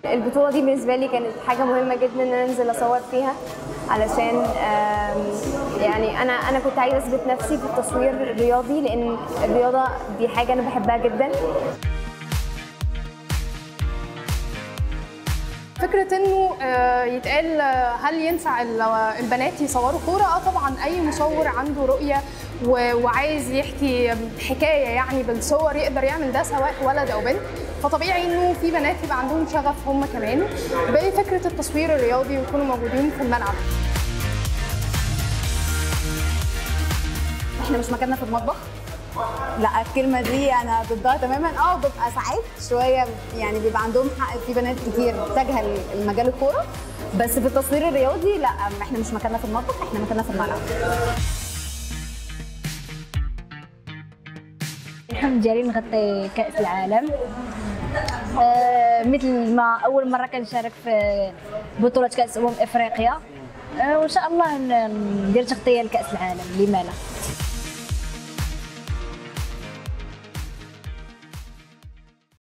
البطولة دي بالنسبة لي كانت حاجة مهمة جدا ان انا انزل اصور فيها علشان آم، يعني انا انا كنت عايزة اثبت نفسي في التصوير الرياضي لان الرياضة دي حاجة انا بحبها جدا فكرة انه آه، يتقال آه، هل ينفع ال- البنات يصوروا كورة؟ اه طبعا اي مصور عنده رؤية و- وعايز يحكي حكاية يعني بالصور يقدر يعمل ده سواء ولد او بنت فطبيعي انه في بنات يبقى عندهم شغف هم كمان بفكرة التصوير الرياضي ويكونوا موجودين في الملعب احنا مش مكاننا في المطبخ لا الكلمه دي انا ضدها تماما اه ببقى ساعات شويه يعني بيبقى عندهم حق في بنات كتير تجهل المجال الكوره بس في التصوير الرياضي لا احنا مش مكاننا في المطبخ احنا مكاننا في الملعب الحلم ديالي نغطي كأس العالم آه، مثل ما أول مرة كنشارك في بطولة كأس أمم إفريقيا آه، وإن شاء الله ن- ندير تغطية لكأس العالم لما لا